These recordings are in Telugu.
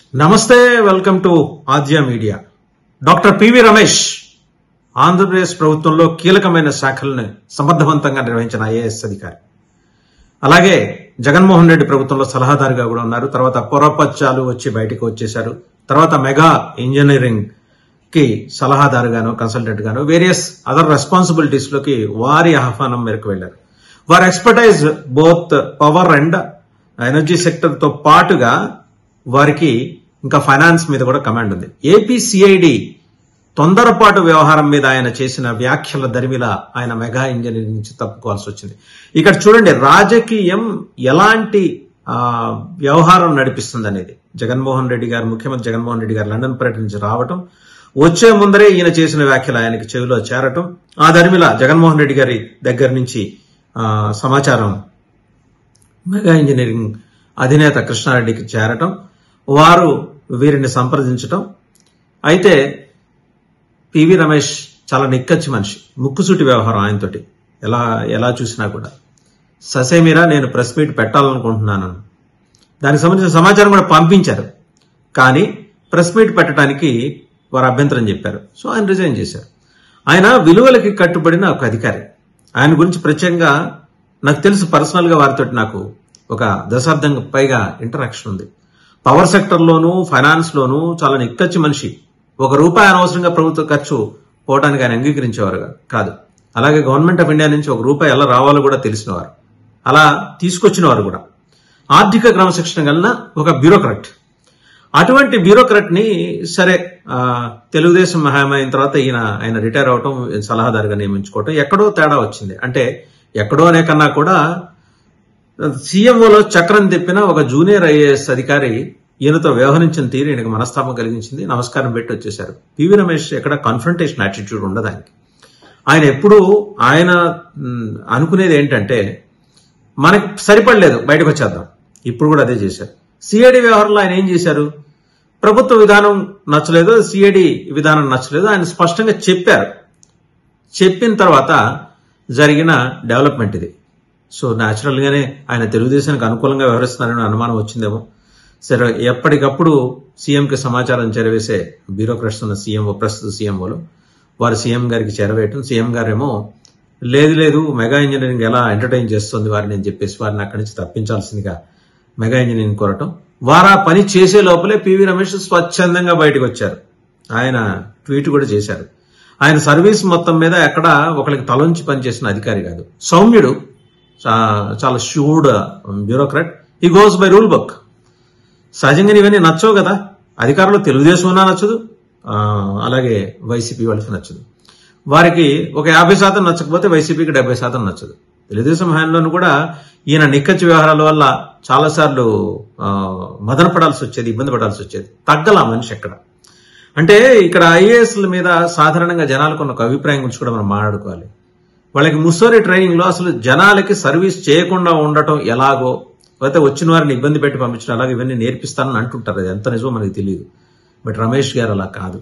నమస్తే welcome to Aadya media doctor P V Ramesh Andhra Pradesh ప్రభుత్వంలో కీలకమైన శాఖలను సమర్థవంతంగా నిర్వహించిన ఐఏఎస్ అధికారి అలాగే జగన్మోహన్ రెడ్డి ప్రభుత్వంలో సలహాదారుగా కూడా ఉన్నారు తర్వాత పొరపచ్చాలు వచ్చి బయటకు వచ్చేశారు తర్వాత మెగా ఇంజనీరింగ్ కి సలహాదారుగాను కన్సల్టెంట్ గాను వేరియస్ అదర్ రెస్పాన్సిబిలిటీస్ లోకి వారి ఆహ్వానం మేరకు వెళ్లారు వారి expertise both power and energy sector తో పాటుగా వారికి ఇంకా ఫైనాన్స్ మీద కూడా కమాండ్ ఉంది ఏపీసీఐడి తొందరపాటు వ్యవహారం మీద ఆయన చేసిన వ్యాఖ్యల దరిమిల ఆయన మెగా ఇంజనీరింగ్ నుంచి తప్పుకోవాల్సి వచ్చింది ఇక్కడ చూడండి రాజకీయం ఎలాంటి ఆ, వ్యవహారం నడిపిస్తుంది అనేది జగన్మోహన్ రెడ్డి గారు ముఖ్యమంత్రి జగన్మోహన్ రెడ్డి గారు లండన్ పర్యటన నుంచి రావటం వచ్చే ముందరే ఈయన చేసిన వ్యాఖ్యలు ఆయనకి చెవిలో చేరటం ఆ దరిమిల జగన్మోహన్ రెడ్డి గారి దగ్గర నుంచి ఆ, సమాచారం మెగా ఇంజనీరింగ్ అధినేత కృష్ణారెడ్డికి చేరటం వారు వీరిని సంప్రదించటం అయితే పివి రమేష్ చాలా నిక్కచ్చి మనిషి ముక్కుసూటి వ్యవహారం ఆయనతోటి ఎలా ఎలా చూసినా కూడా ససేమిరా నేను ప్రెస్ మీట్ పెట్టాలనుకుంటున్నాను దానికి సంబంధించిన సమాచారం కూడా పంపించారు కానీ ప్రెస్ మీట్ పెట్టడానికి వారు అభ్యంతరం చెప్పారు సో ఆయన రిజైన్ చేశారు ఆయన విలువలకి కట్టుబడిన ఒక అధికారి ఆయన గురించి ప్రత్యేకంగా నాకు తెలుసు పర్సనల్ గా వారితో నాకు ఒక దశాబ్దం పైగా ఇంటరాక్షన్ ఉంది పవర్ సెక్టర్ లోను ఫైనాన్స్ లోను చాలా నిక్కచ్చి మనిషి ఒక రూపాయి అనవసరంగా ప్రభుత్వ ఖర్చు పోవడానికి ఆయన అంగీకరించేవారు కాదు అలాగే గవర్నమెంట్ ఆఫ్ ఇండియా నుంచి ఒక రూపాయి ఎలా రావాలో కూడా తెలిసినవారు అలా తీసుకొచ్చిన వారు కూడా ఆర్థిక క్రమశిక్షణ కలిగిన ఒక బ్యూరోక్రాట్ అటువంటి బ్యూరోక్రాట్ ని సరే ఆ, తెలుగుదేశం మహామైన తర్వాత ఈయన ఆయన రిటైర్ అవటం సలహాదారుగా నియమించుకోవటం ఎక్కడో తేడా వచ్చింది అంటే ఎక్కడో అనే కన్నా కూడా సీఎంఓలో చక్రం తిప్పిన ఒక జూనియర్ ఐఏఎస్ అధికారి ఈయనతో వ్యవహరించిన తీరు ఈయనకు మనస్తాపం కలిగించింది నమస్కారం పెట్టి వచ్చేశారు పివి రమేష్ ఎక్కడ కన్ఫ్రంటేషన్ యాటిట్యూడ్ ఉండదు ఆయనకి ఆయన ఎప్పుడు ఆయన మ్, అనుకునేది ఏంటంటే మనకి సరిపడలేదు బయటకు వచ్చేద్దాం ఇప్పుడు కూడా అదే చేశారు సిఐడి వ్యవహారంలో ఆయన ఏం చేశారు ప్రభుత్వ విధానం నచ్చలేదు సిఐడి విధానం నచ్చలేదు ఆయన స్పష్టంగా చెప్పారు చెప్పిన తర్వాత జరిగిన డెవలప్మెంట్ ఇది సో న్యాచురల్ గానే ఆయన తెలుగుదేశానికి అనుకూలంగా వ్యవహరిస్తున్నారని అనుమానం వచ్చిందేమో సరే ఎప్పటికప్పుడు సీఎంకి సమాచారం చేరవేసే బ్యూరోక్రాట్స్ ఉన్న సీఎంఓ ప్రస్తుత సీఎంఓలు వారు సీఎం గారికి చేరవేయటం సీఎం గారేమో లేదు లేదు మెగా ఇంజనీరింగ్ ఎలా ఎంటర్టైన్ చేస్తుంది వారిని అని చెప్పేసి వారిని అక్కడి నుంచి తప్పించాల్సిందిగా మెగా ఇంజనీరింగ్ కోరటం వారు ఆ పని చేసే లోపలే పివి రమేష్ స్వచ్ఛందంగా బయటకు వచ్చారు ఆయన ట్వీట్ కూడా చేశారు ఆయన సర్వీస్ మొత్తం మీద ఎక్కడ ఒకరికి తలంచి పనిచేసిన అధికారి కాదు సౌమ్యుడు చా- చాలా shrewd bureaucrat he goes by rule book సహజంగా ఇవన్నీ నచ్చవు కదా అధికారంలో తెలుగుదేశం ఉన్నా నచ్చదు ఆ, అలాగే వైసీపీ వాళ్ళకి నచ్చదు వారికి ఒక యాభై శాతం నచ్చకపోతే వైసీపీకి డెబ్బై శాతం నచ్చదు తెలుగుదేశం హయాంలోనూ కూడా ఈయన నిక్కచ్చి వ్యవహారాల వల్ల చాలాసార్లు ఆ, మదన పడాల్సి వచ్చేది ఇబ్బంది పడాల్సి వచ్చేది తగ్గల ఆ మనిషి ఎక్కడ అంటే ఇక్కడ ఐఏఎస్ల మీద సాధారణంగా జనాలకు ఉన్న ఒక అభిప్రాయం గురించి కూడా మనం మాట్లాడుకోవాలి వాళ్ళకి ముస్సోరి ట్రైనింగ్ లో అసలు జనాలకి సర్వీస్ చేయకుండా ఉండటం ఎలాగో లేకపోతే వచ్చిన వారిని ఇబ్బంది పెట్టి పంపించడం అలాగే ఇవన్నీ నేర్పిస్తానని అంటుంటారు అది ఎంత నిజమో మనకి తెలియదు బట్ రమేష్ గారు అలా కాదు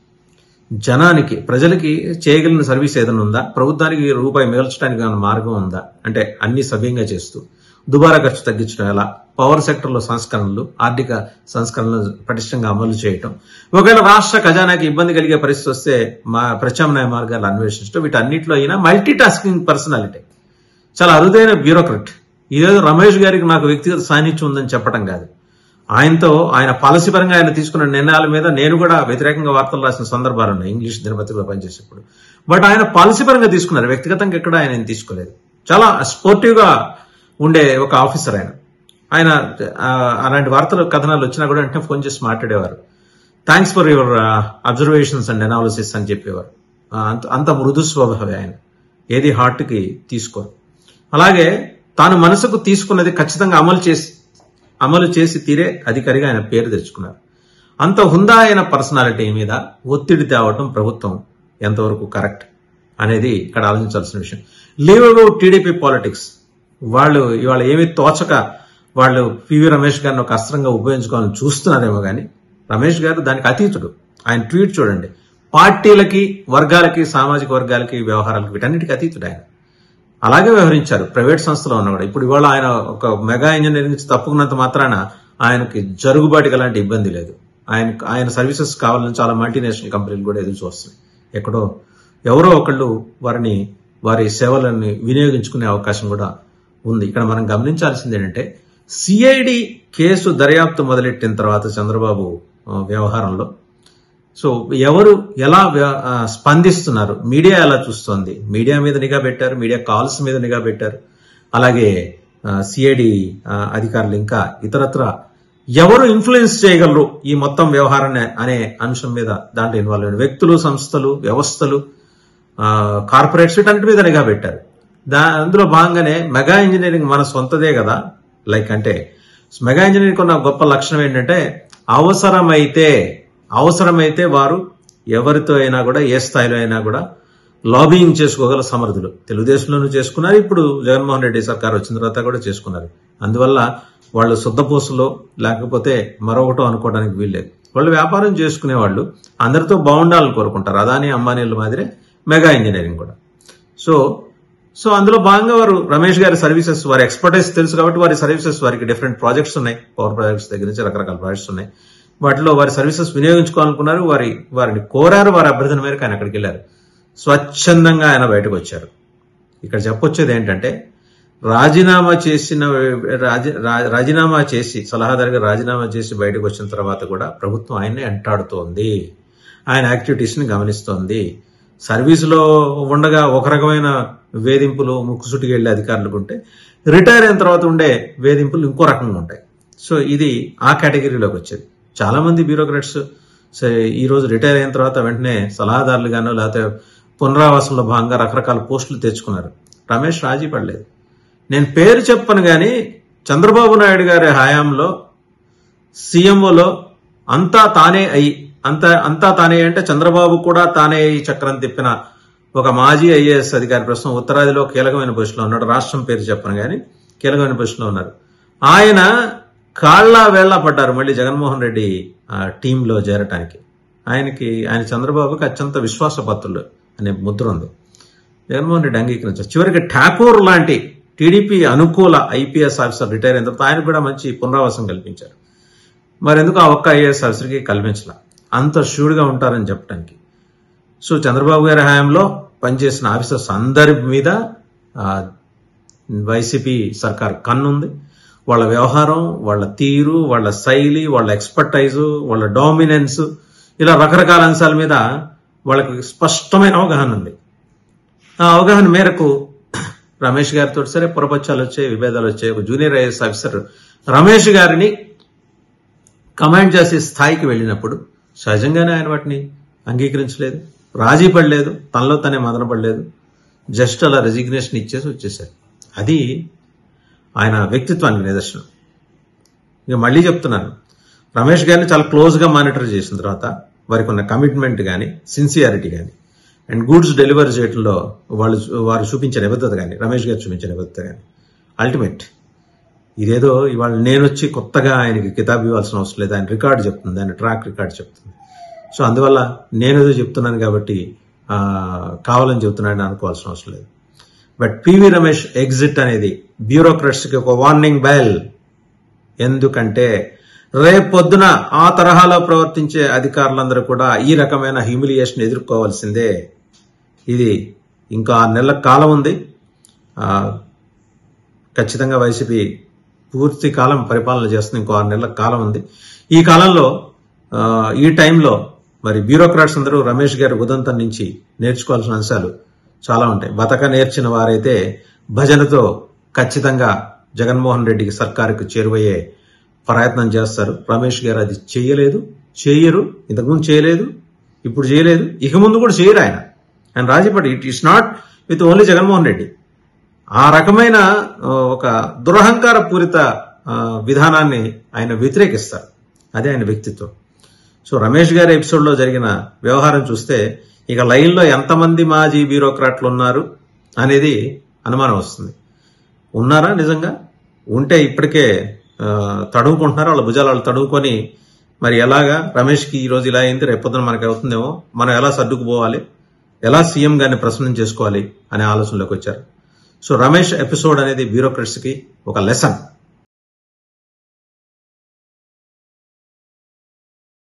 జనానికి ప్రజలకి చేయగలిగిన సర్వీస్ ఏదైనా ఉందా ప్రభుత్వానికి రూపాయి మిగల్చడానికి ఏమైనా మార్గం ఉందా అంటే అన్ని సవ్యంగా చేస్తూ దుబారా ఖర్చు తగ్గించడం ఎలా పవర్ సెక్టర్ లో సంస్కరణలు ఆర్థిక సంస్కరణలు పటిష్టంగా అమలు చేయటం ఒకవేళ రాష్ట్ర ఖజానాకి ఇబ్బంది కలిగే పరిస్థితి వస్తే మా ప్రత్యామ్నాయ మార్గాలు అన్వేషించడం వీటన్నిటిలో అయినా మల్టీ టాస్కింగ్ పర్సనాలిటీ చాలా అరుదైన బ్యూరోక్రట్ ఇదేదో రమేష్ గారికి నాకు వ్యక్తిగత సాన్నిధ్యం ఉందని చెప్పడం కాదు ఆయనతో ఆయన పాలసీ పరంగా ఆయన తీసుకున్న నిర్ణయాల మీద నేను కూడా వ్యతిరేకంగా వార్తలు రాసిన సందర్భాలు ఉన్నాయి ఇంగ్లీష్ దినపత్రికలో పనిచేసేప్పుడు బట్ ఆయన పాలసీ పరంగా తీసుకున్నారు వ్యక్తిగతంగా ఎక్కడ ఆయన ఏం తీసుకోలేదు చాలా స్పోర్టివ్ గా ఉండే ఒక ఆఫీసర్ ఆయన ఆయన ఆ, అలాంటి వార్తలు కథనాలు వచ్చినా కూడా వెంటనే ఫోన్ చేసి మాట్లాడేవారు thanks for your observations and analysis అని చెప్పేవారు ఆ, అంత అంత మృదు స్వభావే ఆయన ఏది హార్ట్ కి తీసుకోరు అలాగే తాను మనసుకు తీసుకున్నది ఖచ్చితంగా అమలు చేసి అమలు చేసి తీరే అధికారిగా ఆయన పేరు తెచ్చుకున్నారు అంత హుందా అయిన పర్సనాలిటీ మీద ఒత్తిడి తేవటం ప్రభుత్వం ఎంతవరకు కరెక్ట్ అనేది ఇక్కడ ఆలోచించాల్సిన విషయం లీవ్ అబౌట్ టీడీపీ పాలిటిక్స్ వాళ్ళు ఇవాళ ఏమీ తోచక వాళ్ళు పివి రమేష్ గారిని ఒక అస్త్రంగా ఉపయోగించుకోవాలని చూస్తున్నారేమో కానీ రమేష్ గారు దానికి అతీతుడు ఆయన ట్వీట్ చూడండి పార్టీలకి వర్గాలకి సామాజిక వర్గాలకి వ్యవహారాలకి వీటన్నిటికీ అతీతుడు ఆయన అలాగే వ్యవహరించారు ప్రైవేట్ సంస్థలో ఉన్న కూడా ఇప్పుడు ఇవాళ ఆయన ఒక మెగా ఇంజనీరింగ్ నుంచి తప్పుకున్నంత మాత్రాన ఆయనకి జరుగుబాటుకి అలాంటి ఇబ్బంది లేదు ఆయన ఆయన సర్వీసెస్ కావాలని చాలా మల్టీనేషనల్ కంపెనీలు కూడా ఎదురు చూస్తున్నాయి ఎక్కడో ఎవరో ఒకళ్ళు వారిని వారి సేవలను వినియోగించుకునే అవకాశం కూడా ఉంది ఇక్కడ మనం గమనించాల్సింది ఏంటంటే సిఐడి కేసు దర్యాప్తు మొదలెట్టిన తర్వాత చంద్రబాబు ఆ, వ్యవహారంలో సో ఎవరు ఎలా వ్య- ఆ, స్పందిస్తున్నారు మీడియా ఎలా చూస్తోంది మీడియా మీద నిఘా పెట్టారు మీడియా కాల్స్ మీద నిఘా పెట్టారు అలాగే సిఐడి అధికారులు ఇంకా ఇతరత్ర ఎవరు ఇన్ఫ్లుయెన్స్ చేయగలరు ఈ మొత్తం వ్యవహారాన్ని అనే అంశం మీద దాంట్లో ఇన్వాల్వ్ అయిన వ్యక్తులు సంస్థలు వ్యవస్థలు కార్పొరేట్స్ వీటన్నిటి మీద నిఘా పెట్టారు దా అందులో భాగంగానే మెగా ఇంజనీరింగ్ మన సొంతదే కదా లైక్ అంటే మెగా ఇంజనీరింగ్ ఉన్న గొప్ప లక్షణం ఏంటంటే అవసరమైతే అవసరమైతే వారు ఎవరితో అయినా కూడా ఏ స్థాయిలో అయినా కూడా లాబింగ్ చేసుకోగల సమర్థులు తెలుగుదేశంలోనూ చేసుకున్నారు ఇప్పుడు జగన్మోహన్ రెడ్డి సర్కార్ వచ్చిన తర్వాత కూడా చేసుకున్నారు అందువల్ల వాళ్ళు శుద్ధపూసలో లేకపోతే మరొకటో అనుకోవడానికి వీల్లేదు వాళ్ళు వ్యాపారం చేసుకునే వాళ్ళు అందరితో బాగుండాలని కోరుకుంటారు అదాని అంబానీల మాదిరే మెగా ఇంజనీరింగ్ కూడా సో సో అందులో భాగంగా వారు రమేష్ గారి సర్వీసెస్ వారి ఎక్స్పర్టైజ్ తెలుసు కాబట్టి వారి సర్వీసెస్ వారికి డిఫరెంట్ ప్రాజెక్ట్స్ ఉన్నాయి పవర్ ప్రాజెక్ట్స్ దగ్గర నుంచి రకరకాల ప్రాజెక్ట్స్ ఉన్నాయి వాటిలో వారి సర్వీసెస్ వినియోగించుకోవాలనుకున్నారు వారి వారిని కోరారు వారి అభ్యర్థన మేరకు ఆయన అక్కడికి వెళ్ళారు స్వచ్ఛందంగా ఆయన బయటకు వచ్చారు ఇక్కడ చెప్పొచ్చేది ఏంటంటే రాజీనామా చేసిన రాజీ- రా- రాజీనామా చేసి సలహాదారుగా రాజీనామా చేసి బయటకు వచ్చిన తర్వాత కూడా ప్రభుత్వం ఆయన్నే అంటాడుతోంది ఆయన యాక్టివిటీస్ ని గమనిస్తోంది సర్వీసులో ఉండగా ఒక రకమైన వేధింపులు ముక్కుసుటికి వెళ్లే అధికారులకు ఉంటే రిటైర్ అయిన తర్వాత ఉండే వేధింపులు ఇంకో రకంగా ఉంటాయి సో ఇది ఆ కేటగిరీలోకి వచ్చేది చాలా మంది బ్యూరోక్రాట్స్ ఈ రోజు రిటైర్ అయిన తర్వాత వెంటనే సలహాదారులుగానో లేకపోతే పునరావాసంలో భాగంగా రకరకాల పోస్టులు తెచ్చుకున్నారు రమేష్ రాజీ పడలేదు నేను పేరు చెప్పను కానీ చంద్రబాబు నాయుడు గారి హయాంలో సీఎంఓలో అంతా తానే అయి అంతా అంతా తానే అంటే చంద్రబాబు కూడా తానే అయి చక్రం తిప్పిన ఒక మాజీ ఐఏఎస్ అధికారి ప్రస్తుతం ఉత్తరాదిలో కీలకమైన పొజిషన్లో ఉన్నాడు రాష్ట్రం పేరు చెప్పను కానీ కీలకమైన పొజిషన్లో ఉన్నారు ఆయన కాళ్ళ వేళ్ల పడ్డారు మళ్ళీ జగన్మోహన్ రెడ్డి ఆ, టీంలో చేరటానికి ఆయనకి ఆయన చంద్రబాబుకి అత్యంత విశ్వాసపత్రులు అనే ముద్ర ఉంది జగన్మోహన్ రెడ్డి అంగీకరించారు చివరికి ఠాకూర్ లాంటి టీడీపీ అనుకూల ఐపీఎస్ ఆఫీసర్ రిటైర్ అయిన తర్వాత ఆయన కూడా మంచి పునరావాసం కల్పించారు మరి ఎందుకు ఆ ఒక్క ఐఏఎస్ ఆఫీసర్కి కల్పించాల అంత షూడ్గా ఉంటారని చెప్పడానికి సో చంద్రబాబు గారి హయాంలో పనిచేసిన ఆఫీసర్స్ అందరి మీద ఆ, వైసీపీ సర్కార్ కన్నుంది వాళ్ళ వ్యవహారం వాళ్ళ తీరు వాళ్ళ శైలి వాళ్ళ ఎక్స్పర్టైజు వాళ్ళ డామినెన్స్ ఇలా రకరకాల అంశాల మీద వాళ్ళకి స్పష్టమైన అవగాహన ఉంది ఆ అవగాహన మేరకు రమేష్ గారితో సరే పురపచ్చాలు వచ్చాయి విభేదాలు వచ్చాయి ఒక జూనియర్ ఐఏఎస్ ఆఫీసర్ రమేష్ గారిని కమాండ్ చేసే స్థాయికి వెళ్ళినప్పుడు సహజంగానే ఆయన వాటిని అంగీకరించలేదు రాజీ పడలేదు తనలో తనే మదన పడలేదు జస్ట్ అలా రెసిగ్నేషన్ ఇచ్చేసి వచ్చేసారు అది ఆయన వ్యక్తిత్వానికి నిదర్శనం ఇక మళ్ళీ చెప్తున్నాను రమేష్ గారిని చాలా క్లోజ్గా మానిటర్ చేసిన తర్వాత వారికి ఉన్న కమిట్మెంట్ కానీ సిన్సియారిటీ కానీ అండ్ గూడ్స్ డెలివరీ చేయడంలో వాళ్ళు వారు చూపించే నిబద్ధత కానీ రమేష్ గారు చూపించే నిబద్ధత కానీ అల్టిమేట్ ఇదేదో ఇవాళ నేను వచ్చి కొత్తగా ఆయనకి కితాబ్ ఇవ్వాల్సిన అవసరం లేదు ఆయన రికార్డ్ చెప్తుంది ఆయన ట్రాక్ రికార్డ్ చెప్తుంది సో అందువల్ల నేనేదో చెప్తున్నాను కాబట్టి ఆ, కావాలని చెప్తున్నానని అనుకోవాల్సిన అవసరం లేదు బట్ పివి రమేష్ ఎగ్జిట్ అనేది బ్యూరోక్రట్స్కి ఒక వార్నింగ్ బెల్ ఎందుకంటే రేపొద్దున ఆ తరహాలో ప్రవర్తించే అధికారులందరూ కూడా ఈ రకమైన హ్యూమిలియేషన్ ఎదుర్కోవాల్సిందే ఇది ఇంకా ఆరు నెలల కాలం ఉంది ఆ, ఖచ్చితంగా వైసీపీ పూర్తి కాలం పరిపాలన చేస్తుంది ఇంకో ఆరు నెలల కాలం ఉంది ఈ కాలంలో ఆ, ఈ టైంలో మరి బ్యూరోక్రాట్స్ అందరూ రమేష్ గారి ఉదంతం నుంచి నేర్చుకోవాల్సిన అంశాలు చాలా ఉంటాయి బతక నేర్చిన వారైతే భజనతో ఖచ్చితంగా జగన్మోహన్ రెడ్డికి సర్కారుకు చేరువయ్యే ప్రయత్నం చేస్తారు రమేష్ గారు అది చేయలేదు చేయరు ఇంతకుముందు చేయలేదు ఇప్పుడు చేయలేదు ఇక ముందు కూడా చేయరు ఆయన ఆయన రాజీపడి it is not with only Jaganmohan Reddy ఆ రకమైన ఆ, ఒక దురహంకార పూరిత ఆ, విధానాన్ని ఆయన వ్యతిరేకిస్తారు అదే ఆయన వ్యక్తిత్వం సో రమేష్ గారి ఎపిసోడ్లో జరిగిన వ్యవహారం చూస్తే ఇక లైన్లో ఎంతమంది మాజీ బ్యూరోక్రాట్లు ఉన్నారు అనేది అనుమానం వస్తుంది ఉన్నారా నిజంగా ఉంటే ఇప్పటికే ఆ, తడువుకుంటున్నారు వాళ్ళ భుజాలు వాళ్ళు తడువుకొని మరి ఎలాగా రమేష్కి ఈ రోజు ఇలా అయింది రేపొద్దున మనకి అవుతుందేమో మనం ఎలా సర్దుకుపోవాలి ఎలా సీఎం గారిని ప్రశ్న చేసుకోవాలి అనే ఆలోచనలోకి వచ్చారు సో రమేష్ ఎపిసోడ్ అనేది బ్యూరోక్రట్స్కి ఒక లెసన్